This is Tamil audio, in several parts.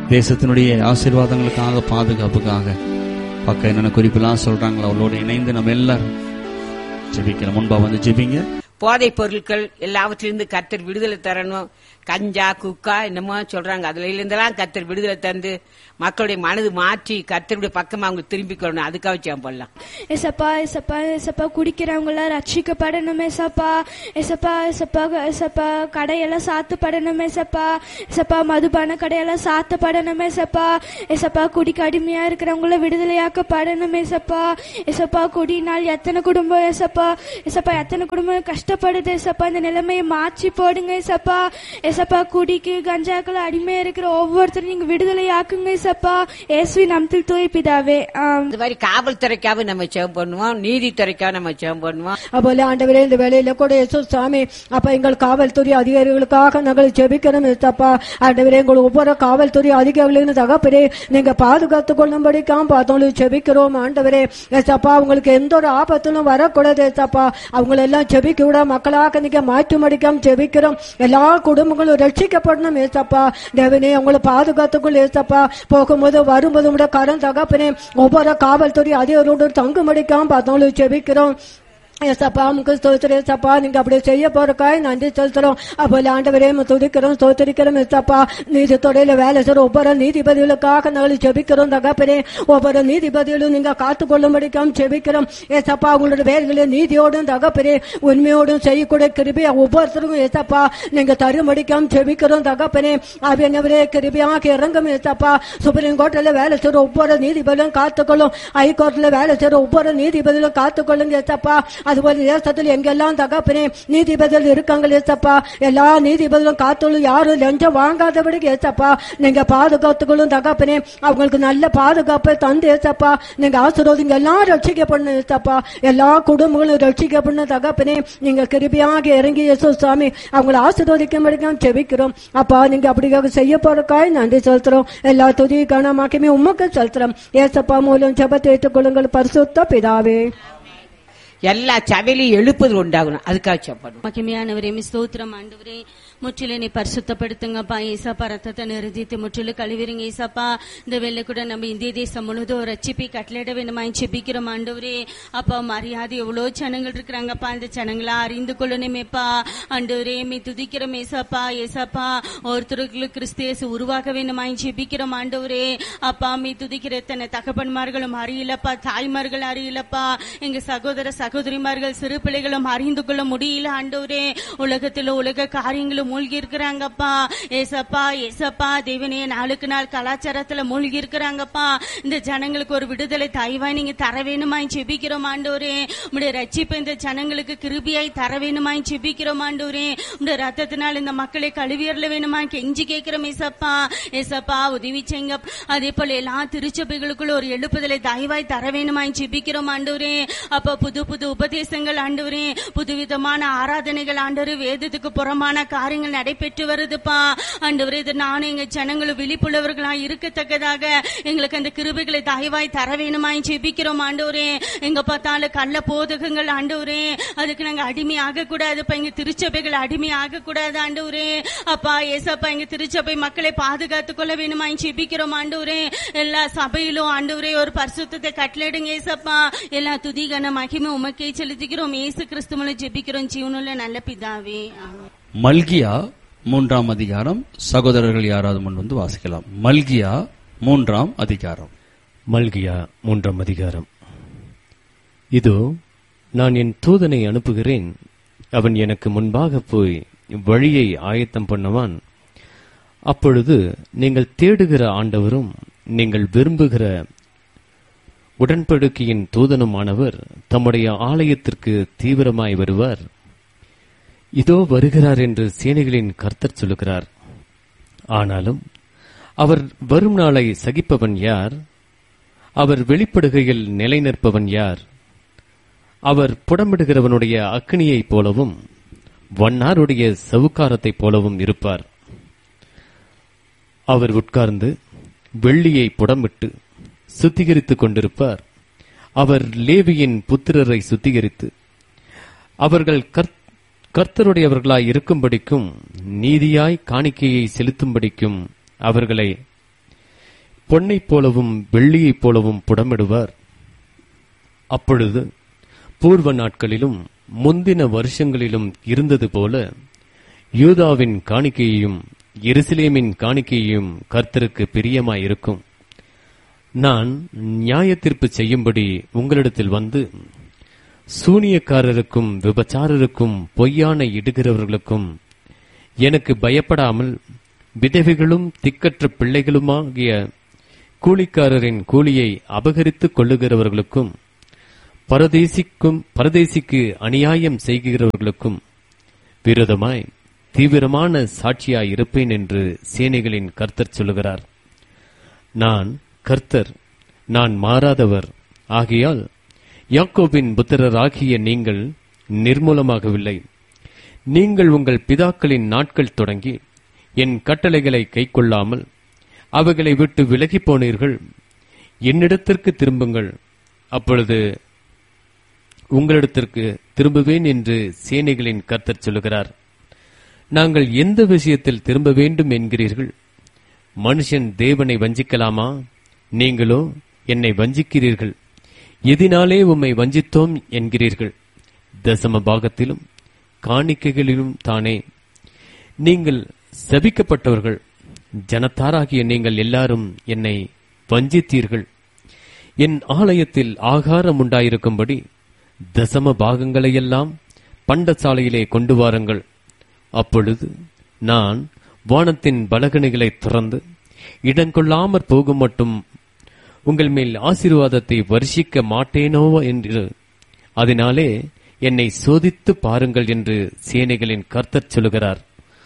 தேசத்தினுடைய ஆசீர்வாதங்களுக்காக பாதுகாப்புக்காக பக்கம் என்னென்ன குறிப்பெல்லாம் சொல்றாங்களோ அவளோடு இணைந்து நம்ம எல்லாரும் ஜெபிக்கலாம் முன்பா வந்து ஜெபிங்க போதைப் பொருட்கள் எல்லாவற்றிலிருந்து கத்தர் விடுதலை தரணும் கஞ்சா குக்கா என்னமோ சொல்றாங்க அதுல இருந்தெல்லாம் கத்தர் விடுதலை தந்து மக்களுடைய மனது மாற்றி கத்தருடைய பக்கமா அவங்க திரும்பிக்கணும் அதுக்காக ஜெபம் பண்ணலாம் எசப்பா எசப்பா எசப்பா குடிக்கிறவங்க எல்லாம் ரட்சிக்கப்படணும் எசப்பா எசப்பா எசப்பா எசப்பா கடையெல்லாம் சாத்தப்படணும் எசப்பா எசப்பா மதுபான கடையெல்லாம் சாத்தப்படணும் எசப்பா எசப்பா குடிக்கு அடிமையா இருக்கிறவங்கள விடுதலையாக்கப்படணும் எசப்பா எசப்பா குடினால் எத்தனை குடும்பம் எசப்பா எசப்பா எத்தனை குடும்பம் கஷ்டப்படுது எசப்பா இந்த நிலைமையை மாற்றி போடுங்க எசப்பா எசப்பா குடிக்கு கஞ்சாக்கள் அடிமையா இருக்கிற ஒவ்வொருத்தரும் நீங்க விடுதலையாக்குங்க எசப்பா ஏசுவி நம்தில் தூய் பிதாவே ஆம் இந்த மாதிரி காவல்துறைக்காக நம்ம ஜெபம் பண்ணுவோம் நீதித்துறைக்காக நம்ம ஜெபம் பண்ணுவோம் அப்போல ஆண்டவரே இந்த வேலையில கூட இயேசு சாமி அப்ப எங்கள் காவல்துறை அதிகாரிகளுக்காக நாங்கள் ஜெபிக்கிறோம் தப்பா ஆண்டவரே எங்கள் ஒவ்வொரு காவல்துறை அதிகாரிகளும் தகப்பரே நீங்க பாதுகாத்துக் கொள்ளும்படிக்காம் பார்த்தோம் ஜெபிக்கிறோம் ஆண்டவரே ஏசப்பா உங்களுக்கு எந்த ஒரு ஆபத்திலும் வரக்கூடாது ஏசப்பா அவங்கள எல்லாம் ஜெபிக்க விட மக்களாக நீங்க மாற்றும்படிக்காம் ஜெபிக்கிறோம் எல்லா குடும்பங்களும் ரட்சிக்கப்படணும் ஏசப்பா தேவனே உங்களை பாதுகாத்துக்குள் ஏசப்பா போகும்போது வரும்போது உங்களோட கரம் தகப்பனே ஒவ்வொரு காவல்துறை அதிகாரியோடு தங்கும்படிக்காம் பார்த்தோம் ஜெபிக்கிறோம் ஏசப்பா உங்க ஸ்தோத்திரம் ஏசப்பா நீங்க அப்படி செய்ய போறக்காய் நன்றி செலுத்துறோம் அப்போல ஆண்டவரே உம்மை துதிக்கிறோம் ஸ்தோத்திரிக்கிறோம் ஏசப்பா நீதித்துறையில வேலை செய்ற ஒவ்வொரு நீதிபதிகளுக்காக நாங்கள் ஜெபிக்கிறோம் தகப்பனே ஒவ்வொரு நீதிபதிகளும் நீங்க காத்துக்கொள்ளும்படிக்காம் ஜெபிக்கிறோம் ஏசப்பா உங்களோட வேர்களை நீதியோடும் தகப்பனே உண்மையோடும் செய்யக்கூடிய கிருபியா ஒவ்வொருத்தருக்கும் ஏசப்பா நீங்க தரும்படிக்காம் ஜெபிக்கிறோம் தகப்பனே அபியனவரே கிருபியாக இறங்கும் ஏசப்பா சுப்ரீம் கோர்ட்ல வேலை செய்ற ஒவ்வொரு நீதிபதியும் காத்துக்கொள்ளும் ஹைகோர்ட்ல வேலை செய்ற ஒவ்வொரு நீதிபதியும் காத்துக்கொள்ளுங்க ஏசப்பா அதுபோல தேசத்தில் எங்கெல்லாம் தகப்பனே நீதிபதிகள் இருக்காங்க ஏசப்பா எல்லா நீதிபதிகளும் காத்துள்ளும் யாரும் லஞ்சம் வாங்காதபடிக்கு ஏசப்பா நீங்க பாதுகாத்துக்களும் தகப்பனே அவங்களுக்கு நல்ல பாதுகாப்பை தந்து ஏசப்பா நீங்க ஆசீர்வாதம் எல்லாம் ரட்சிக்கப்படணும் ஏசப்பா எல்லா குடும்பங்களும் ரட்சிக்கப்படணும் தகப்பனே நீங்க கிருபியாக இறங்கி இயேசு சாமி அவங்களை ஆசீர்வதிக்க முடியும் செபிக்கிறோம் அப்பா நீங்க அப்படியாக செய்ய போறக்காய் நன்றி செலுத்துறோம் எல்லா துதி கனமாக்கமே உமக்கு செலுத்துறோம் ஏசப்பா மூலம் ஜெபத்தை ஏற்றுக்கொள்ளுங்கள் பரிசுத்த பிதாவே எல்லா சபையிலையும் எழுப்புதல் உண்டாகணும் அதுக்காக ஜெபம் பண்ணுவோம் மகிமையானவரே மி ஸ்தோத்திரம் ஆண்டவரே முற்றிலும் நீ பரிசுத்தப்படுத்துங்கப்பா ஏசப்பா ரத்தத்தை நிறுத்தித்து முற்றிலும் கழுவிருங்க ஏசப்பா இந்த வெள்ளை கூட நம்ம இந்திய தேசம் முழுதும் ரட்சிப்பி கட்டளையிட வேணுமாய் செபிக்கிறோம் ஆண்டவரே அப்பா மரியாதை எவ்வளவு ஜனங்கள் இருக்கிறாங்கப்பா அந்த ஜனங்களா அறிந்து கொள்ளணுமேப்பா ஆண்டவரே மீ துதிக்கிறோம் ஏசப்பா ஏசப்பா ஒருத்தருக்கு கிறிஸ்தேசு உருவாக வேணுமாய் செபிக்கிறோம் ஆண்டவரே அப்பா மீ துதிக்கிற எத்தனை தகப்பன்மார்களும் அறியலப்பா தாய்மார்கள் அறியலப்பா எங்க சகோதர சகோதரிமார்கள் சிறு பிள்ளைகளும் அறிந்து கொள்ள முடியல ஆண்டவரே உலகத்துல உலக காரியங்களும் மூழ்கி இருக்கிறாங்கப்பா ஏசப்பா ஏசப்பா தேவனே நாளுக்கு நாள் கலாச்சாரத்துல மூழ்கி இருக்கிறாங்கப்பா இந்த ஜனங்களுக்கு ஒரு விடுதலை தாய்வாய் நீங்க தர வேணுமாய் செபிக்கிறோம் ஆண்டவரே உடைய ரட்சிப்பு இந்த ஜனங்களுக்கு கிருபியாய் தர வேணுமாய் செபிக்கிறோம் ஆண்டவரே உடைய ரத்தத்தினால் இந்த மக்களை கழுவியர்ல வேணுமா கெஞ்சி கேட்கிறோம் ஏசப்பா ஏசப்பா உதவி செய்யுங்க அதே போல எல்லா திருச்சபைகளுக்குள்ள ஒரு எழுப்புதலை தயவாய் தர வேணுமாய் செபிக்கிறோம் ஆண்டவரே அப்ப புது புது உபதேசங்கள் ஆண்டவரே புதுவிதமான ஆராதனைகள் ஆண்டவரே வேதத்துக்கு புறமான காரியங்கள் நடைபெற்று வருதுப்பா ஆண்டவரே இது நானும் எங்க ஜனங்களும் விழிப்புள்ளவர்களா இருக்கத்தக்கதாக எங்களுக்கு அந்த கிருபைகளை தயவாய் தர வேணுமாய் ஜெபிக்கிறோம் ஆண்டவரே எங்க பார்த்தாலும் கள்ள போதகங்கள் ஆண்டவரே அதுக்கு நாங்க அடிமை ஆக கூடாதுப்பா எங்க திருச்சபைகள் அடிமை ஆக கூடாது ஆண்டவரே அப்பா ஏசப்பா எங்க திருச்சபை மக்களை பாதுகாத்துக் கொள்ள வேணுமாய் ஜெபிக்கிறோம் ஆண்டவரே எல்லா சபையிலும் ஆண்டவரே ஒரு பரிசுத்தத்தை கட்டளையிடுங்க ஏசப்பா எல்லா துதிகன மகிமை உமக்கே செலுத்திக்கிறோம் ஏசு கிறிஸ்துமலை ஜெபிக்கிறோம் ஜீவனுள்ள நல்ல பிதாவே ஆமென். மல்கியா மூன்றாம் அதிகாரம் சகோதரர்கள் யாராவது முன் வந்து வாசிக்கலாம் மல்கியா மூன்றாம் அதிகாரம் மல்கியா மூன்றாம் அதிகாரம் இதோ நான் என் தூதனை அனுப்புகிறேன் அவன் எனக்கு முன்பாக போய் வழியை ஆயத்தம் பண்ணுவான் அப்பொழுது நீங்கள் தேடுகிற ஆண்டவரும் நீங்கள் விரும்புகிற உடன்படிக்கையின் தூதனுமானவர் தம்முடைய ஆலயத்திற்கு தீவிரமாய் வருவார் இதோ வருகிறார் என்று சேனைகளின் கர்த்தர் சொல்லுகிறார் ஆனாலும் அவர் வரும் நாளை சகிப்பவன் யார் அவர் வெளிப்படுகையில் நிலை நிற்பவன் யார் அவர் புடமிடுகிறவனுடைய அக்னியைப் போலவும் வண்ணாருடைய சவுக்காரத்தைப் போலவும் இருப்பார் அவர் உட்கார்ந்து வெள்ளியை புடமிட்டு சுத்திகரித்துக் கொண்டிருப்பார் அவர் லேவியின் புத்திரரை சுத்திகரித்து அவர்கள் கர்த்- கர்த்தருடையவர்களாய் இருக்கும்படிக்கும் நீதியாய் காணிக்கையை செலுத்தும்படிக்கும் அவர்களை பொன்னைப் போலவும் வெள்ளியைப் போலவும் புடமிடுவார் அப்பொழுது பூர்வ நாட்களிலும் முந்தின வருஷங்களிலும் இருந்தது போல யூதாவின் காணிக்கையையும் எருசலேமின் காணிக்கையையும் கர்த்தருக்கு பிரியமாயிருக்கும் நான் நியாயத்தீர்ப்பு செய்யும்படி உங்களிடத்தில் வந்து சூனியக்காரருக்கும் விபச்சாரருக்கும் பொய்யான இடுகிறவர்களுக்கும் எனக்கு பயப்படாமல் விதவைகளும் திக்கற்ற பிள்ளைகளுமாகிய கூலிக்காரரின் கூலியை அபகரித்துக் கொள்ளுகிறவர்களுக்கும் பரதேசிக்கும் பரதேசிக்கு அநியாயம் செய்கிறவர்களுக்கும் விரோதமாய் தீவிரமான சாட்சியாய் இருப்பேன் என்று சேனைகளின் கர்த்தர் சொல்லுகிறார் நான் கர்த்தர் நான் மாறாதவர் ஆகையால் யாக்கோபின் புத்திரராகிய நீங்கள் நிர்மூலமாகவில்லை நீங்கள் உங்கள் பிதாக்களின் நாட்கள் தொடங்கி என் கட்டளைகளை கைக்கொள்ளாமல் அவைகளை விட்டு விலகிப் போனீர்கள் என்னிடத்திற்கு திரும்புங்கள் அப்பொழுது உங்களிடத்திற்கு திரும்புவேன் என்று சேனைகளின் கர்த்தர் சொல்லுகிறார் நாங்கள் எந்த விஷயத்தில் திரும்ப வேண்டும் என்கிறீர்கள் மனுஷன் தேவனை வஞ்சிக்கலாமா நீங்களோ என்னை வஞ்சிக்கிறீர்கள் எதினாலே உம்மை வஞ்சித்தோம் என்கிறீர்கள் தசம பாகத்திலும் காணிக்கைகளிலும் தானே நீங்கள் சபிக்கப்பட்டவர்கள் ஜனத்தாராகிய நீங்கள் எல்லாரும் என்னை வஞ்சித்தீர்கள் என் ஆலயத்தில் ஆகாரம் உண்டாயிருக்கும்படி தசம பாகங்களையெல்லாம் பண்டசாலையிலே கொண்டு வாருங்கள் அப்பொழுது நான் வானத்தின் பலகணிகளை திறந்து இடங்கொள்ளாமற் போகும் மட்டும் உங்கள் மேல் ஆசீர்வாதத்தை வருஷிக்க மாட்டேனோ என்று அதனாலே என்னை சோதித்து பாருங்கள் என்று சேனைகளின் கர்த்தர் சொல்லுகிறார்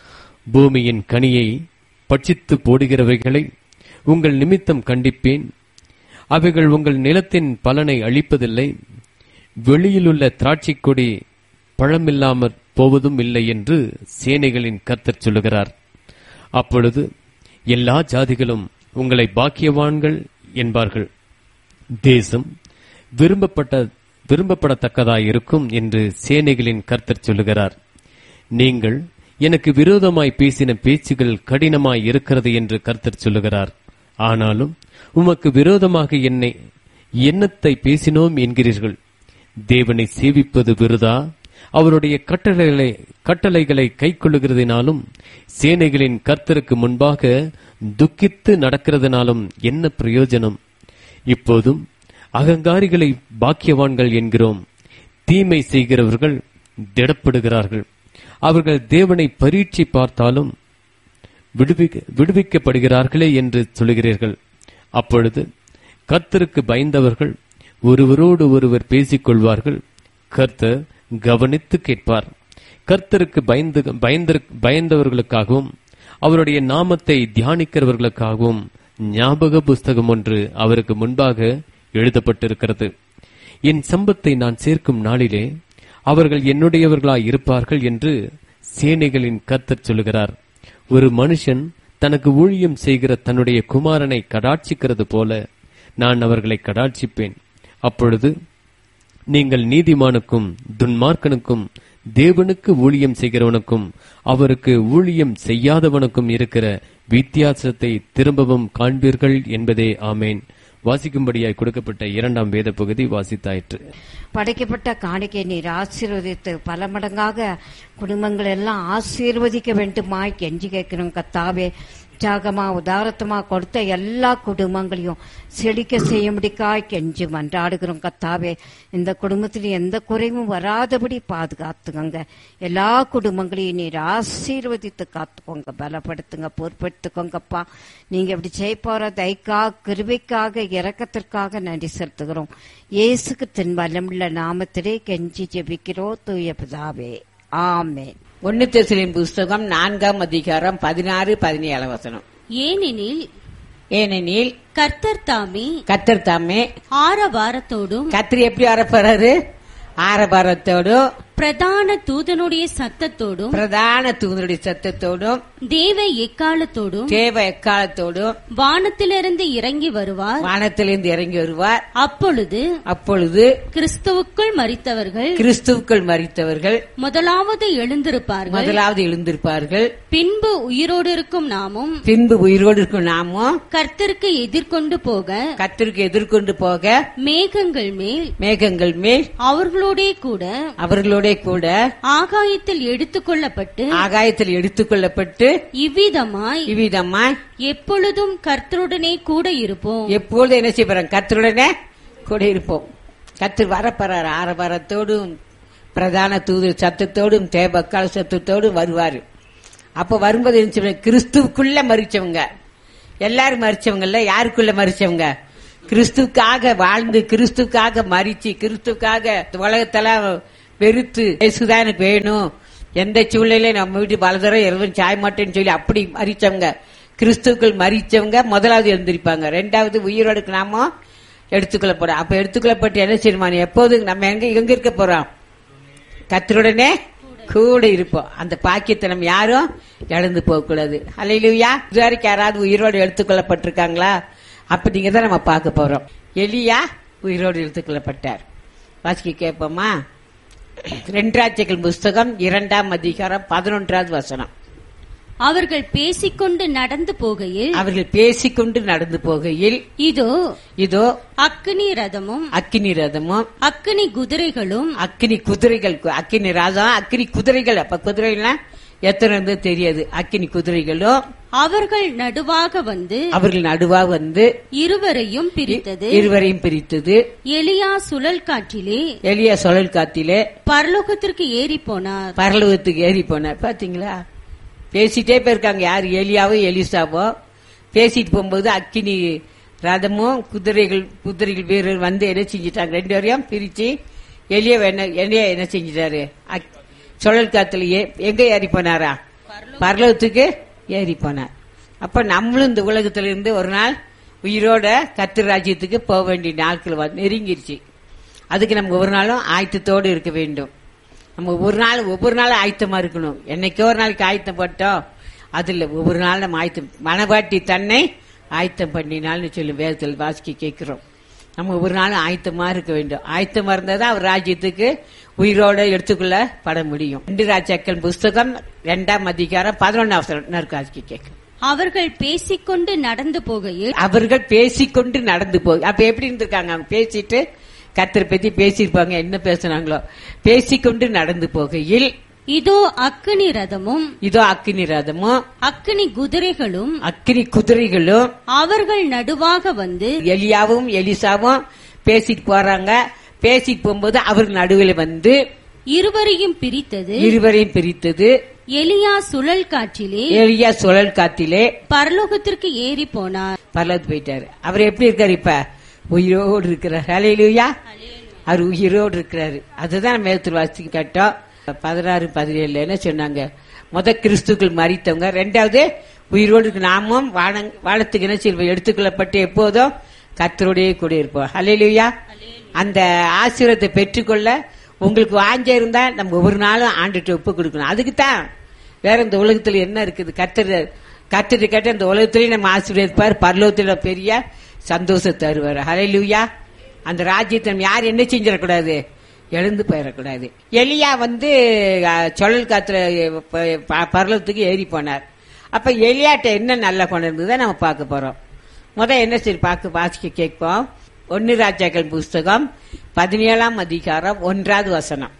பூமியின் கனியை பட்சித்து போடுகிறவைகளை உங்கள் நிமித்தம் கண்டிப்பேன் அவைகள் உங்கள் நிலத்தின் பலனை அளிப்பதில்லை வெளியிலுள்ள திராட்சைக் கொடி பழமில்லாமற் போவதும் இல்லை என்று சேனைகளின் கர்த்தர் சொல்லுகிறார் அப்பொழுது எல்லா ஜாதிகளும் உங்களை பாக்கியவான்கள் என்பார்கள் தேசம் விரும்பப்பட்ட விரும்பப்படத்தக்கதாயிருக்கும் என்று சேனைகளின் கர்த்தர் சொல்லுகிறார் நீங்கள் எனக்கு விரோதமாய் பேசின பேச்சுகள் கடினமாய் இருக்கிறது என்று கர்த்தர் சொல்லுகிறார் ஆனாலும் உமக்கு விரோதமாக என்னை எண்ணத்தை பேசினோம் என்கிறீர்கள் தேவனை சேவிப்பது விருதா அவருடைய கட்டளைகளை கட்டளைகளை கைக்கொள்ளுகிறதினாலும் சேனைகளின் கர்த்தருக்கு முன்பாக துக்கித்து நடக்கிறதுனாலும் என்ன பிரயோஜனம் இப்போதும் அகங்காரிகளை பாக்கியவான்கள் என்கிறோம் தீமை செய்கிறவர்கள் திடப்படுகிறார்கள் அவர்கள் தேவனை பரீட்சை பார்த்தாலும் விடுவிக்க- விடுவிக்கப்படுகிறார்களே என்று சொல்லுகிறீர்கள் அப்பொழுது கர்த்தருக்கு பயந்தவர்கள் ஒருவரோடு ஒருவர் பேசிக் கொள்வார்கள் கர்த்தர் கவனித்து கேட்பார் கர்த்தருக்கு பயந்து பயந்த பயந்தவர்களுக்காகவும் அவருடைய நாமத்தை தியானிக்கிறவர்களுக்காகவும் ஞாபக புஸ்தகம் ஒன்று அவருக்கு முன்பாக எழுதப்பட்டிருக்கிறது என் சம்பத்தை நான் சேர்க்கும் நாளிலே அவர்கள் என்னுடையவர்களாய் இருப்பார்கள் என்று சேனைகளின் கர்த்தர் சொல்லுகிறார் ஒரு மனுஷன் தனக்கு ஊழியம் செய்கிற தன்னுடைய குமாரனை கடாட்சிக்கிறது போல நான் அவர்களை கடாட்சிப்பேன் அப்பொழுது நீங்கள் நீதிமானுக்கும் துன்மார்க்கனுக்கும் தேவனுக்கு ஊழியம் செய்கிறவனுக்கும் அவருக்கு ஊழியம் செய்யாதவனுக்கும் இருக்கிற வித்தியாசத்தை திரும்பவும் காண்பீர்கள் என்பதே ஆமேன் வாசிக்கும்படியாய் கொடுக்கப்பட்ட இரண்டாம் வேத பகுதி வாசித்தாயிற்று படைக்கப்பட்ட காணிக்கை நீர் ஆசீர்வதித்து பல மடங்காக குடும்பங்கள் எல்லாம் ஆசீர்வதிக்க வேண்டுமாய் கெஞ்சி கேட்கிறோம் கத்தாவே தியாகமா உதாரத்தமா கொடுத்த எல்லா குடும்பங்களையும் செழிக்க செய்யும்படிக்காய் கெஞ்சி மன்றாடுகிறோம் கத்தாவே இந்த குடும்பத்தில் எந்த குறைவும் வராதபடி பாதுகாத்துக்கோங்க எல்லா குடும்பங்களையும் நீர் ஆசீர்வதித்து காத்துக்கோங்க பலப்படுத்துங்க பொறுப்படுத்துக்கோங்கப்பா நீங்க இப்படி செய்ய போற தைக்கா கிருபைக்காக இரக்கத்திற்காக நன்றி செலுத்துகிறோம் இயேசுக்கு தன் வல்லமுள்ள நாமத்திலே கெஞ்சி ஜெபிக்கிறோம் தூய பிதாவே ஆமென் ஒன்னு தெசலின் புஸ்தகம் நான்காம் அதிகாரம் பதினாறு பதினேழு வசனம் ஏனெனில் ஏனெனில் கர்த்தர் தாமே கத்தர் தாமே ஆரவாரத்தோடும் கத்திரி எப்படி வரப்போறாரு ஆரபாரத்தோடும் பிரதான தூதனுடைய சத்தத்தோடும் பிரதான தூதனுடைய சத்தத்தோடும் தேவ எக்காலத்தோடும் தேவ எக்காலத்தோடும் வானத்திலிருந்து இறங்கி வருவார் வானத்திலிருந்து இறங்கி வருவார் அப்பொழுது அப்பொழுது கிறிஸ்துவுக்குள் மரித்தவர்கள் கிறிஸ்துவுக்குள் மறித்தவர்கள் முதலாவது எழுந்திருப்பார்கள் முதலாவது எழுந்திருப்பார்கள் பின்பு உயிரோடு இருக்கும் நாமும் பின்பு உயிரோடு இருக்கும் நாமும் கர்த்தருக்கு எதிர்கொண்டு போக கத்திற்கு எதிர்கொண்டு போக மேகங்கள் மேல் மேகங்கள் மேல் அவர்களோடே கூட அவர்களோட கூட ஆகாயத்தில் எடுத்துக்கொள்ளப்பட்டு ஆகாயத்தில் எடுத்துக்கொள்ளப்பட்டு இவ்விதமாய் இவ்விதமாய் எப்பொழுதும் கர்த்தருடனே கூட இருப்போம் எப்பொழுது என்ன செய்யப்படுறோம் கத்தருடனே கூட இருப்போம் கத்தர் வரப்போறார் ஆரவாரத்தோடும் பிரதான தூது சத்தத்தோடும் தேவக்கால சத்தத்தோடும் வருவாரு அப்ப வரும்போது என்ன செய்வாங்க? கிறிஸ்துவுக்குள்ள மறிச்சவங்க எல்லாரும் மறிச்சவங்கல்ல யாருக்குள்ள மறிச்சவங்க கிறிஸ்துவுக்காக வாழ்ந்து கிறிஸ்துவுக்காக மறிச்சு கிறிஸ்துவுக்காக உலகத்தெல்லாம் வெறுத்து இயேசுதான் எனக்கு வேணும் எந்த சூழ்நிலையில நம்ம வீட்டு பலதரம் எதுவும் சாய மாட்டேன்னு சொல்லி அப்படி மறிச்சவங்க கிறிஸ்துக்கள் மறிச்சவங்க முதலாவது எழுந்திருப்பாங்க ரெண்டாவது உயிரோடுக்கு நாம எடுத்துக்கொள்ளப்படும் அப்ப எடுத்துக்கொள்ளப்பட்டு என்ன செய்யணுமா எப்போது நம்ம எங்க எங்க இருக்க போறோம் கத்தருடனே கூட இருப்போம் அந்த பாக்கியத்தை நம்ம யாரும் இழந்து போக கூடாது அலையிலுயா இது வரைக்கும் யாராவது உயிரோடு எடுத்துக்கொள்ளப்பட்டிருக்காங்களா அப்படிங்கறத நம்ம பார்க்க போறோம் எலியா உயிரோடு எடுத்துக்கொள்ளப்பட்டார் வாசிக்க கேட்போமா ரெண்டாட்சிகள் புஸ்தகம் இரண்டாம் அதிகாரம் பதினொன்றாவது வசனம் அவர்கள் பேசிக்கொண்டு நடந்து போகையில் அவர்கள் பேசிக்கொண்டு நடந்து போகையில் இதோ இதோ அக்கினி ரதமும் அக்கினி ரதமும் அக்கினி குதிரைகளும் அக்கினி குதிரைகள் அக்கினி ராதம் அக்கினி குதிரைகள் அப்ப குதிரைகள்லாம் எத்தனை இருந்து தெரியாது அக்கினி குதிரைகளும் அவர்கள் நடுவாக வந்து அவர்கள் நடுவா வந்து இருவரையும் பிரித்தது இருவரையும் பிரித்தது எலியா சுழல் காற்றிலே எளிய சுழல் காத்திலே பரலோகத்திற்கு ஏறி போனார் பரலோகத்துக்கு ஏறி போனார் பாத்தீங்களா பேசிட்டே போயிருக்காங்க யார் எலியாவோ எலிசாவோ பேசிட்டு போகும்போது அக்கினி ரதமும் குதிரைகள் குதிரைகள் வீரர் வந்து என்ன செஞ்சிட்டாங்க ரெண்டு பேரையும் பிரிச்சு எலிய என்ன எலிய என்ன செஞ்சிட்டாரு அக்- சுழல் காத்துல ஏ- எங்க ஏறி போனாரா பரலோகத்துக்கு ஏறி போனார் அப்ப நம்மளும் இந்த உலகத்துல இருந்து ஒரு நாள் உயிரோட கத்திர ராஜ்யத்துக்கு போக வேண்டிய நாட்கள் வந்து நெருங்கிருச்சு அதுக்கு நம்ம ஒவ்வொரு நாளும் ஆயத்தத்தோடு இருக்க வேண்டும் நம்ம ஒவ்வொரு நாள் ஒவ்வொரு நாளும் ஆயத்தமா இருக்கணும் என்னைக்கோ ஒரு நாளைக்கு ஆயத்தம் பட்டோம் அது இல்ல ஒவ்வொரு நாள் நம்ம ஆயத்தம் மனவாட்டி தன்னை ஆயத்தம் பண்ணினால்னு சொல்லி வேதத்தில் வாசிக்க கேட்கிறோம் நம்ம ஒவ்வொரு நாளும் ஆயத்தமா இருக்க வேண்டும் ஆயத்தமா இருந்தா தான் அவர் ராஜ்யத்துக்கு உயிரோட எடுத்துக்கொள்ள பட முடியும் ரெண்டு ராஜாக்கள் புஸ்தகம் இரண்டாம் அதிகாரம் பதினொன்னாவது வாசிக்க கேட்கும் அவர்கள் பேசிக்கொண்டு நடந்து போகையில் அவர்கள் பேசிக்கொண்டு நடந்து போய் அப்ப எப்படி இருந்திருக்காங்க அவங்க பேசிட்டு கத்தரை பத்தி பேசியிருப்பாங்க என்ன பேசுனாங்களோ பேசிக்கொண்டு நடந்து போகையில் இதோ அக்கினி ரதமும் இதோ அக்கினி ரதமும் அக்கினி குதிரைகளும் அக்கினி குதிரைகளும் அவர்கள் நடுவாக வந்து எலியாவும் எலிசாவும் பேசிட்டு போறாங்க பேசிட்டு போகும்போது அவர்கள் நடுவில் வந்து இருவரையும் பிரித்தது இருவரையும் பிரித்தது எலியா சுழல் காற்றிலே எலியா சுழல் காத்திலே பரலோகத்திற்கு ஏறி போனார் பரலத்து போயிட்டாரு அவர் எப்படி இருக்காரு இப்ப உயிரோடு இருக்கிறார் ஹalleluya அவர் உயிரோடு இருக்கிறாரு அதுதான் நம்ம மேலத்தில் வாசி கேட்டோம் பதினாறு பதினேழுல என்ன சொன்னாங்க முத கிறிஸ்துக்கள் மறித்தவங்க ரெண்டாவது உயிரோடு இருக்கு நாமும் வாழ- வாழத்துக்கு என்ன செய்வோம் எடுத்துக்கொள்ளப்பட்டு எப்போதும் கத்தரோடயே கூட இருப்போம் ஹalleluya அந்த ஆசீர்வாதத்தை பெற்றுக்கொள்ள உங்களுக்கு வாஞ்ச இருந்தா நம்ம ஒவ்வொரு நாளும் ஆண்டுட்டு ஒப்பு கொடுக்கணும் அதுக்கு தான் வேற இந்த உலகத்துல என்ன இருக்குது கத்தர் கத்துட்டு கேட்ட இந்த உலகத்திலேயே நம்ம ஆசீர்வதிப்பார் பரலோகத்துல பெரிய சந்தோஷத்தை தருவார் ஹalleluya அந்த ராஜ்யத்தை நம்ம யார் என்ன செஞ்சிடக்கூடாது எழுந்து போயிடக்கூடாது எலியா வந்து அஹ், சுழல் காத்துல ப- ப- பரலோகத்துக்கு ஏறி போனார் அப்ப எலியாட்ட என்ன நல்ல கொண்டு இருந்ததை நம்ம பார்க்க போறோம் முத என்ன சரி பார்க்க வாசிக்க கேட்போம் ஒன்னு ராஜாக்கள் புஸ்தகம் பதினேழாம் அதிகாரம் ஒன்றாவது வசனம்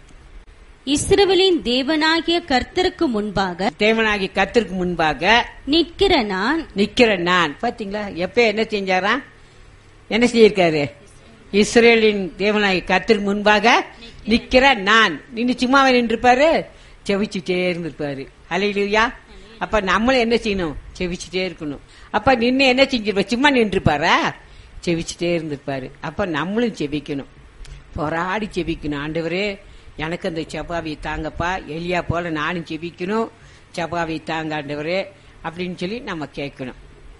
இஸ்ரவேலின் தேவனாகிய கர்த்தருக்கு முன்பாக தேவனாகி கத்திற்கு முன்பாக நிற்கிற நான் நிக்கிறேன் நான் பாத்தீங்களா எப்ப என்ன செஞ்சாரா என்ன செஞ்சிருக்காரு இஸ்ரேலின் தேவனாகி கத்திற்கு முன்பாக நிக்கிற நான் நின்று சும்மாவே நின்றுப்பாரு செவிச்சுட்டே இருந்திருப்பாரு அலையிலுயா அப்ப நம்மளும் என்ன செய்யணும் செவிச்சுட்டே இருக்கணும் அப்ப நின்று என்ன செஞ்சிருப்பா சும்மா நின்றுப்பாரா செவிச்சுட்டே இருந்திருப்பாரு அப்ப நம்மளும் செவிக்கணும் போராடி செபிக்கணும் ஆண்டவரே எனக்கு அந்த செபாவை தாங்கப்பா எலியா போல நானும் செபிக்கணும் செபாவை தாங்க ஆண்டவரே அப்படின்னு சொல்லி நம்ம கேட்கணும்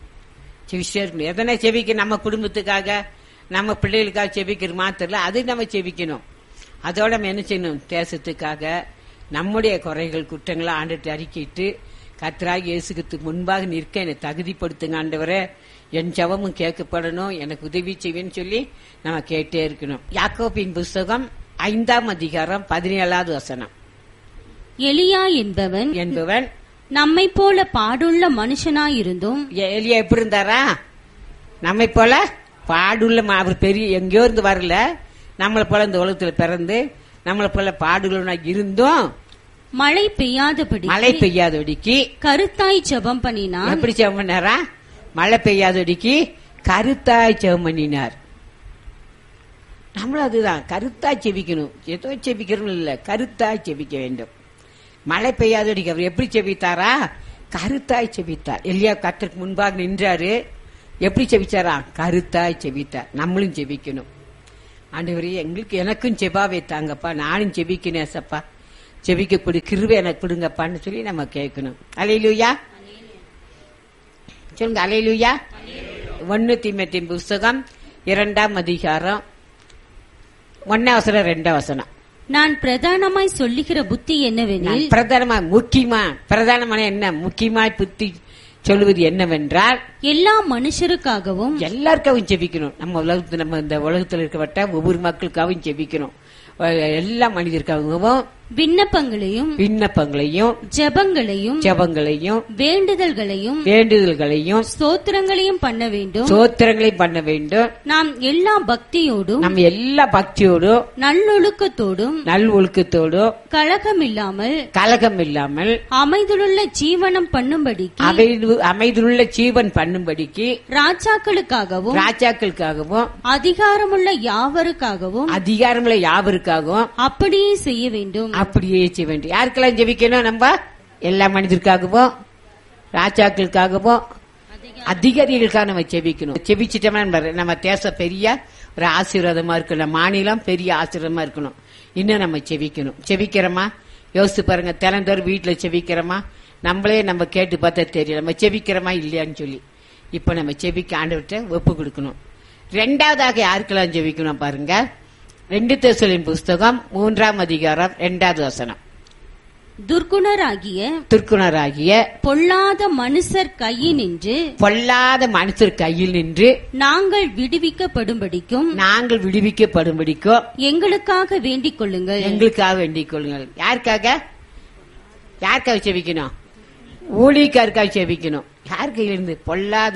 செவிச்சே இருக்கணும் எதனா செபிக்க நம்ம குடும்பத்துக்காக நம்ம பிள்ளைகளுக்காக செபிக்கிற மாத்திரல அது நம்ம செபிக்கணும் அதோட நம்ம என்ன செய்யணும் தேசத்துக்காக நம்முடைய குறைகள் குற்றங்களை ஆண்டுட்டு அறிக்கிட்டு கத்தராகி இயேசுக்கு முன்பாக நிற்க என்னை தகுதிப்படுத்துங்க ஆண்டவரே என் ஜெபமும் கேட்கப்படணும் எனக்கு உதவி செய்வேன்னு சொல்லி நம்ம கேட்டே இருக்கணும் யாக்கோபின் புஸ்தகம் ஐந்தாம் அதிகாரம் பதினேழாவது வசனம் எலியா என்பவன் என்பவன் நம்மை போல பாடுள்ள மனுஷனாயிருந்தும் எ- எலியா எப்படி இருந்தாரா நம்மை போல பாடுள்ள ம- அவர் பெரிய எங்கேயோ இருந்து வரல நம்மளை போல இந்த உலகத்துல பிறந்து நம்மளை போல பாடுள்ள இருந்தும் மழை பெய்யாதபடி மழை பெய்யாதபடிக்கு கருத்தாய் ஜெபம் பண்ணினான் எப்படி ஜெபம் பண்ணாரா மழை பெய்யாதபடிக்கு கருத்தாய் ஜெபம் பண்ணினார் நம்மளும் அதுதான் கருத்தாய் செபிக்கணும் ஏதோ செபிக்கணும் இல்ல கருத்தாய் செபிக்க வேண்டும் மழை பெய்யாதபடிக்கு அவர் எப்படி செபித்தாரா கருத்தாய் செபித்தார் எல்லையா கத்தருக்கு முன்பாக நின்றாரு எப்படி செபிச்சாரா கருத்தாய் செபித்தார் நம்மளும் செபிக்கணும் ஆண்டவரே எங்களுக்கு எனக்கும் செபாவை தாங்கப்பா நானும் செபிக்கணும் ஏசப்பா செபிக்கக்கூடிய கிருவை எனக்கு கொடுங்கப்பான்னு சொல்லி நம்ம கேட்கணும் அலையிலுயா சொல்லுங்க அலையிலுயா ஒன்னு தீமத்தின் புஸ்தகம் இரண்டாம் அதிகாரம் ஒன்னாம் வசனம் ரெண்டாம் வசனம் நான் பிரதானமாய் சொல்லுகிற புத்தி என்னவெனில் நான் பிரதானமா முக்கியமா பிரதானமான என்ன முக்கியமாய் புத்தி சொல்லுவது என்னவென்றால் எல்லா மனுஷருக்காகவும் எல்லாருக்காகவும் ஜெபிக்கணும் நம்ம உலகத்து நம்ம இந்த உலகத்தில் இருக்கப்பட்ட ஒவ்வொரு மக்களுக்காகவும் ஜெபிக்கணும் அஹ் எல்லா மனிதருக்காகவும் விண்ணப்பங்களையும் விண்ணப்பங்களையும் ஜெபங்களையும் ஜெபங்களையும் வேண்டுதல்களையும் வேண்டுதல்களையும் ஸ்தோத்திரங்களையும் பண்ண வேண்டும் சோத்திரங்களையும் பண்ண வேண்டும் நாம் எல்லா பக்தியோடும் நம்ம எல்லா பக்தியோடும் நல்லொழுக்கத்தோடும் நல் ஒழுக்கத்தோடும் கலகமில்லாமல் கலகம் இல்லாமல் அமைதலுள்ள ஜீவனம் பண்ணும்படிக்கு அமைது அமைதியுள்ள ஜீவன் பண்ணும்படிக்கு ராஜாக்களுக்காகவும் ராஜாக்களுக்காகவும் அதிகாரமுள்ள யாவருக்காகவும் அதிகாரமுள்ள யாவருக்காகவும் அப்படியே செய்ய வேண்டும் அப்படியே செய்ய வேண்டும் யாருக்கெல்லாம் ஜெபிக்கணும் நம்ம எல்லா மனிதருக்காகவும் ராஜாக்களுக்காகவும் அதிகாரிகளுக்காக நம்ம ஜெபிக்கணும் ஜெபிச்சிட்டோம்னா நம்ம- நம்ம தேசம் பெரிய ஒரு ஆசீர்வாதமா இருக்கணும் மாநிலம் பெரிய ஆசீர்வாதமா இருக்கணும் இன்னும் நம்ம ஜெபிக்கணும் ஜெபிக்கிறோமா யோசிச்சு பாருங்க தினந்தோறும் வீட்டுல ஜெபிக்கிறோமா நம்மளே நம்ம கேட்டு பார்த்தா தெரியும் நம்ம ஜெபிக்கிறோமா இல்லையான்னு சொல்லி இப்ப நம்ம ஜெபிக்க ஆண்டவர்கிட்ட ஒப்பு கொடுக்கணும் ரெண்டாவதாக யாருக்கெல்லாம் ஜெபிக்கணும் பாருங்க ரெண்டு தேசலின் புஸ்தகம் மூன்றாம் அதிகாரம் ரெண்டாவது வசனம் துர்க்குணராகிய திருக்குணராகிய பொல்லாத மனுஷர் கையினின்று பொல்லாத மனுஷர் கையில் நின்று நாங்கள் விடுவிக்கப்படும்படிக்கும் நாங்கள் விடுவிக்கப்படும்படிக்கோ எங்களுக்காக வேண்டிக் கொள்ளுங்கள் எங்களுக்காக வேண்டிக் கொள்ளுங்கள் யாருக்காக யாருக்காக செபிக்கணும் ஊழியக்காருக்காக செபிக்கணும் யார் கையிலிருந்து பொல்லாத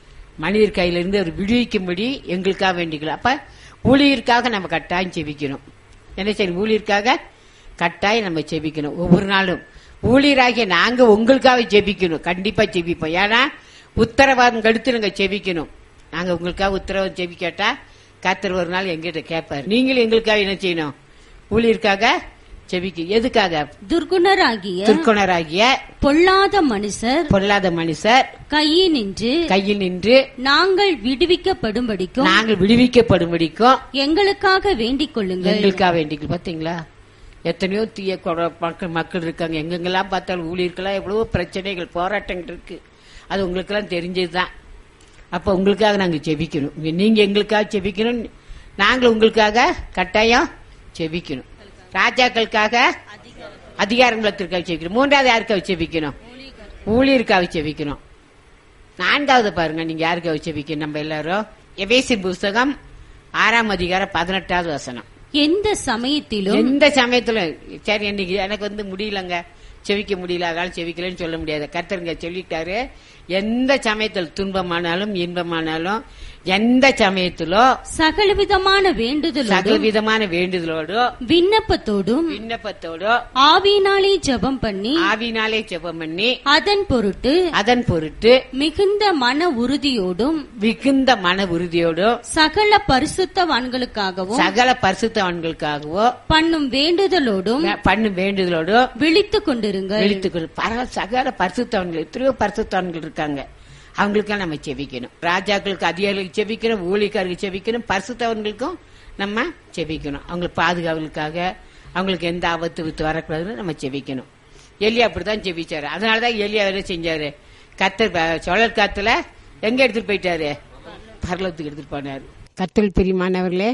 மனிதர் கையிலிருந்து அவர் விடுவிக்கும்படி எங்களுக்காக வேண்டிக்கலாம் அப்ப ஊழியருக்காக நம்ம கட்டாயம் செபிக்கணும் என்ன சரி ஊழியருக்காக கட்டாயம் நம்ம செபிக்கணும் ஒவ்வொரு நாளும் ஊழியராகிய நாங்க உங்களுக்காக செபிக்கணும் கண்டிப்பா செபிப்போம் ஏன்னா உத்தரவாதம் கடுத்து நாங்க செபிக்கணும் நாங்க உங்களுக்காக உத்தரவாதம் செபிக்கட்டா கத்தர் ஒரு நாள் எங்கிட்ட கேட்பாரு நீங்களும் எங்களுக்காக என்ன செய்யணும் ஊழியருக்காக செபிக்க எதுக்காக துர்க்குணராகிய திருக்குணராகிய பொல்லாத மனுஷர் பொல்லாத மனுஷர் கையினின்று கையில் நின்று நாங்கள் விடுவிக்கப்படும்படிக்கும் நாங்கள் விடுவிக்கப்படும்படிக்கும் எங்களுக்காக வேண்டிக் கொள்ளுங்கள் எங்களுக்காக வேண்டிக்கணும் பாத்தீங்களா எத்தனையோ தீய கொட- மக்கள் மக்கள் இருக்காங்க எங்கெங்கெல்லாம் பார்த்தாலும் ஊழியர்களாம் எவ்வளவோ பிரச்சனைகள் போராட்டங்கள் இருக்கு அது உங்களுக்கெல்லாம் தெரிஞ்சதுதான் அப்ப உங்களுக்காக நாங்க ஜெபிக்கணும் இங்க நீங்க எங்களுக்காக ஜெபிக்கணும் நாங்கள் உங்களுக்காக கட்டாயம் ஜெபிக்கணும் ராஜாக்களுக்காக அதிகாரங்களுக்காக ஜெபிக்கணும் மூன்றாவது யாருக்காக ஜெபிக்கணும் ஊழியருக்காக ஜெபிக்கணும் நான்காவது பாருங்க நீங்க யாருக்காக ஜெபிக்கணும் நம்ம எல்லாரும் எபேசின் புஸ்தகம் ஆறாம் அதிகாரம் பதினெட்டாவது வசனம் எந்த சமயத்திலும் எந்த சமயத்துல சரி இன்னைக்கு எனக்கு வந்து முடியலங்க செவிக்க முடியல அதனால செவிக்கலன்னு சொல்ல முடியாது கர்த்தருங்க சொல்லிட்டாரு எந்த சமயத்தில் துன்பமானாலும் இன்பமானாலும் எந்த சமயத்திலோ சகலவிதமான வேண்டுதலோடும் சகல விதமான வேண்டுதலோடோ விண்ணப்பத்தோடும் விண்ணப்பத்தோடோ ஆவியினாலே ஜெபம் பண்ணி ஆவினாலே ஜெபம் பண்ணி அதன் பொருட்டு அதன் பொருட்டு மிகுந்த மன உறுதியோடும் மிகுந்த மன உறுதியோடோ சகல பரிசுத்தவான்களுக்காகவும் சகல பரிசுத்தவான்களுக்காகவோ பண்ணும் வேண்டுதலோடும் பண்ணும் வேண்டுதலோடோ விழித்துக் கொண்டிருங்கள் விழித்துக்கொள் பரவ சகல பரிசுத்தவன்கள் எத்தனையோ பரிசுத்தவன்கள் இருக்காங்க அவங்களுக்கெல்லாம் நம்ம செபிக்கணும் ராஜாக்களுக்கு அதிகாரிகளுக்கு செபிக்கணும் ஊழியக்காரருக்கு செபிக்கணும் பரிசுத்தவன்களுக்கும் நம்ம செபிக்கணும் அவங்களுக்கு பாதுகாவலுக்காக அவங்களுக்கு எந்த ஆபத்து வித்து வரக்கூடாதுன்னு நம்ம செபிக்கணும் எலியா அப்படிதான் செபிச்சாரு அதனாலதான் எலியா என்ன செஞ்சாரு கத்தர் ப- சுழல் காத்துல எங்க எடுத்துட்டு போயிட்டாரு பரலத்துக்கு எடுத்துட்டு போனாரு கத்தல் பிரியமானவர்களே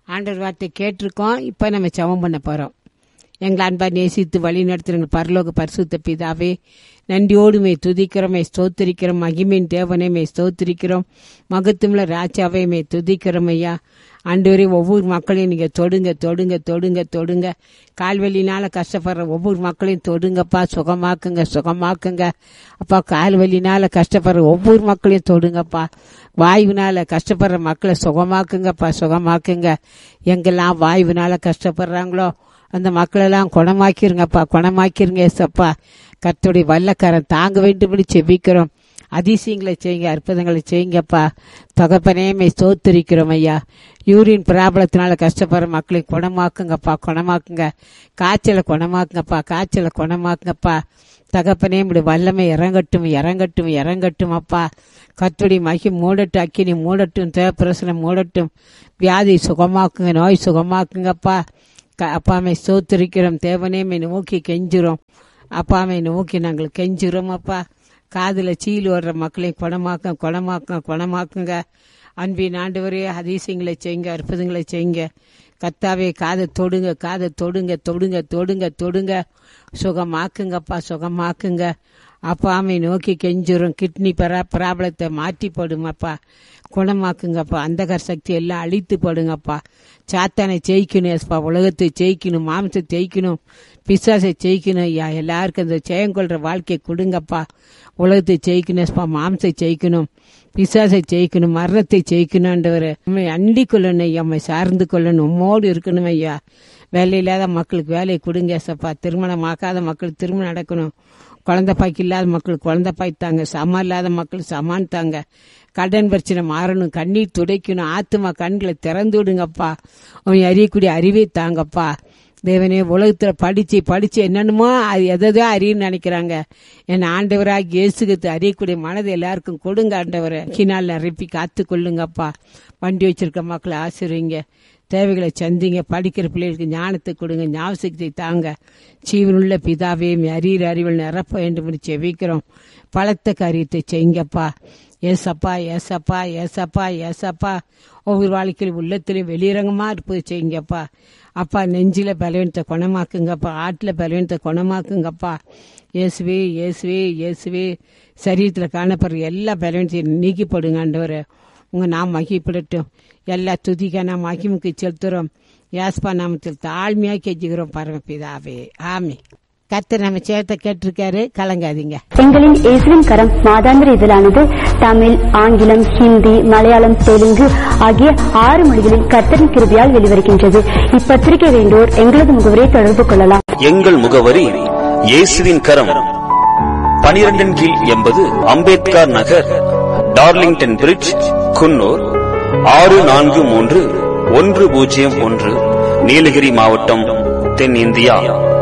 ஆண்டவர் வார்த்தை கேட்டிருக்கோம் இப்போ நம்ம ஜெபம் பண்ண போகிறோம் எங்களை அன்பா நேசித்து வழி நடத்துகிற பரலோக பரிசுத்த பிதாவே நன்றியோடு மே துதிக்கிறோம் மே ஸ்தோத்திரிக்கிறோம் மகிமின் தேவனே மே ஸ்தோத்திரிக்கிறோம் மகத்துவல ராஜாவே மே துதிக்கிறோம் ஐயா ஆண்டவரே ஒவ்வொரு மக்களையும் நீங்க தொடுங்க தொடுங்க தொடுங்க தொடுங்க கால்வலினால கஷ்டப்படுற ஒவ்வொரு மக்களையும் தொடுங்கப்பா சுகமாக்குங்க சுகமாக்குங்க அப்பா கால்வலினால கஷ்டப்படுற ஒவ்வொரு மக்களையும் தொடுங்கப்பா வாயுனால கஷ்டப்படுற மக்களை சுகமாக்குங்கப்பா சுகமாக்குங்க எங்கெல்லாம் வாயுவினால கஷ்டப்படுறாங்களோ அந்த மக்களெல்லாம் குணமாக்கிருங்கப்பா குணமாக்கிருங்க ஏசப்பா கர்த்தருடைய வல்லக்காரன் தாங்க வேண்டும்படி செபிக்கிறோம் அதிசயங்களை செய்யுங்க அற்புதங்களை செய்யுங்கப்பா தகப்பனேமை ஸ்தோத்திரிக்கிறோம் ஐயா யூரின் பிராபலத்தினால கஷ்டப்படுற மக்களை குணமாக்குங்கப்பா குணமாக்குங்க காய்ச்சலை குணமாக்குங்கப்பா காய்ச்சலை குணமாக்குங்கப்பா தகப்பனே இப்படி வல்லமை இறங்கட்டும் இறங்கட்டும் இறங்கட்டும் அப்பா கத்துடி மகி மூடட்டும் அக்கினி மூடட்டும் தேவப்பிரசனம் மூடட்டும் வியாதி சுகமாக்குங்க நோய் சுகமாக்குங்கப்பா க- அப்பாமை ஸ்தோத்திரிக்கிறோம் தேவனேமை நோக்கி கெஞ்சுறோம் அப்பாமை நோக்கி நாங்கள் கெஞ்சுறோம் அப்பா காதுல சீல் வர்ற மக்களை குணமாக்க குணமாக்க குணமாக்குங்க அன்பின் ஆண்டவரே அதிசயங்களை செய்யுங்க அற்புதங்களை செய்யுங்க கத்தாவே காதை தொடுங்க காதை தொடுங்க தொடுங்க தொடுங்க தொடுங்க சுகமாக்குங்கப்பா சுகமாக்குங்க அப்பாமை நோக்கி கெஞ்சுறோம் கிட்னி பரா பிராபலத்தை மாற்றி போடுங்கப்பா குணமாக்குங்கப்பா அந்தகர் சக்தி எல்லாம் அழித்து போடுங்கப்பா சாத்தானை ஜெயிக்கணும் ஏசப்பா உலகத்தை ஜெயிக்கணும் மாம்சத்தை ஜெயிக்கணும் பிசாசை ஜெயிக்கணும் ஐயா எல்லாருக்கும் அந்த ஜெயங்கொள்ற வாழ்க்கையை கொடுங்கப்பா உலகத்தை ஜெயிக்கணும் ஏசப்பா மாம்சை ஜெயிக்கணும் பிசாசை ஜெயிக்கணும் மரணத்தை ஜெயிக்கணும்ன்றவர் உண்மை அண்டி கொள்ளணும் ஐயா உண்மை சார்ந்து கொள்ளணும் உம்மோடு இருக்கணும் ஐயா வேலை இல்லாத மக்களுக்கு வேலையை கொடுங்க ஏசப்பா திருமணம் ஆக்காத மக்களுக்கு திருமணம் நடக்கணும் குழந்தை பாய்க்கு இல்லாத மக்களுக்கு குழந்தை பாய் தாங்க சமம் இல்லாத மக்களுக்கு சமான் தாங்க கடன் பிரச்சனை மாறணும் கண்ணீர் துடைக்கணும் ஆத்துமா கண்களை திறந்து விடுங்கப்பா அவன் அறியக்கூடிய அறிவை தாங்கப்பா தேவனே உலகத்துல படிச்சு படிச்சு என்னென்னமோ அது எதோ அறியுன்னு நினைக்கிறாங்க என் ஆண்டவராக இயேசுக்கு அறியக்கூடிய மனதை எல்லாருக்கும் கொடுங்க ஆண்டவரை கினால் நிரப்பி காத்து கொள்ளுங்கப்பா வண்டி வச்சிருக்க மக்களை ஆசிரியங்க தேவைகளை சந்திங்க படிக்கிற பிள்ளைகளுக்கு ஞானத்தை கொடுங்க ஞாபகத்தை தாங்க ஜீவனுள்ள பிதாவே அறிகிற அறிவில் நிரப்ப வேண்டும் என்று செவிக்கிறோம் பலத்த காரியத்தை செய்யுங்கப்பா ஏசப்பா ஏசப்பா ஏசப்பா ஏசப்பா ஒவ்வொரு வாழ்க்கையில் உள்ளத்திலும் வெளியரங்கமா இருப்பது செய்யுங்கப்பா அப்பா நெஞ்சில பலவீனத்தை குணமாக்குங்கப்பா ஆட்டில் பலவீனத்தை குணமாக்குங்கப்பா இயேசுவே இயேசுவே இயேசுவே சரீரத்தில் காணப்படுற எல்லா பலவீனத்தையும் நீக்கிப்படுங்க ஆண்டவரே உங்க நாம் மகிப்படட்டும் எல்லா துதிக்க நாம் மகிமுக்கு செலுத்துறோம் யாஸ்பா நாமத்தில் தாழ்மையாக கெஞ்சுகிறோம் பரமபிதாவே ஆமே கர்த்தர் நம்ம சேர்த்த கேட்டிருக்காரு கலங்காதீங்க எங்களின் இயேசுவின் கரம் மாதாந்திர இதழானது தமிழ் ஆங்கிலம் ஹிந்தி மலையாளம் தெலுங்கு ஆகிய ஆறு மொழிகளில் கர்த்தரின் கிருபியால் வெளிவருகின்றது இப்பத்திரிகை வேண்டோர் எங்களது முகவரை தொடர்பு கொள்ளலாம் எங்கள் முகவரி இயேசுவின் கரம் பனிரெண்டின் கீழ் எண்பது அம்பேத்கர் நகர் டார்லிங்டன் பிரிட்ஜ் குன்னூர் ஆறு நான்கு மூன்று ஒன்று பூஜ்ஜியம் ஒன்று நீலகிரி மாவட்டம் தென்னிந்தியா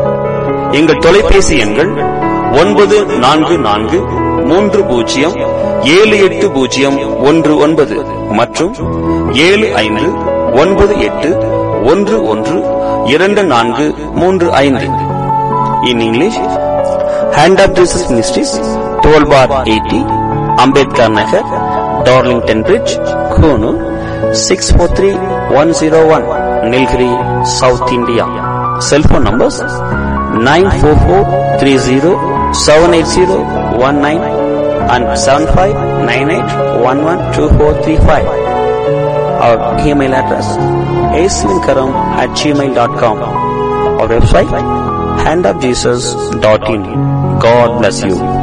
எங்கள் தொலைபேசி எண்கள் ஒன்பது நான்கு நான்கு மூன்று பூஜ்ஜியம் ஏழு எட்டு பூஜ்ஜியம் ஒன்று ஒன்பது மற்றும் ஏழு ஐந்து ஒன்பது எட்டு ஒன்று ஒன்று இரண்டு நான்கு மூன்று ஐந்து in English hand of Jesus ministries twelve bar eighty Ambedkar Nagar Darlington bridge Coonoor six four three one zero one Nilgiri south India cellphone numbers nine four four three zero seven eight zero one nine and seven five nine eight one one two four three five our email address ஏஸ்லிங்கரம் at gmail dot com our website handofjesus.in. God bless you.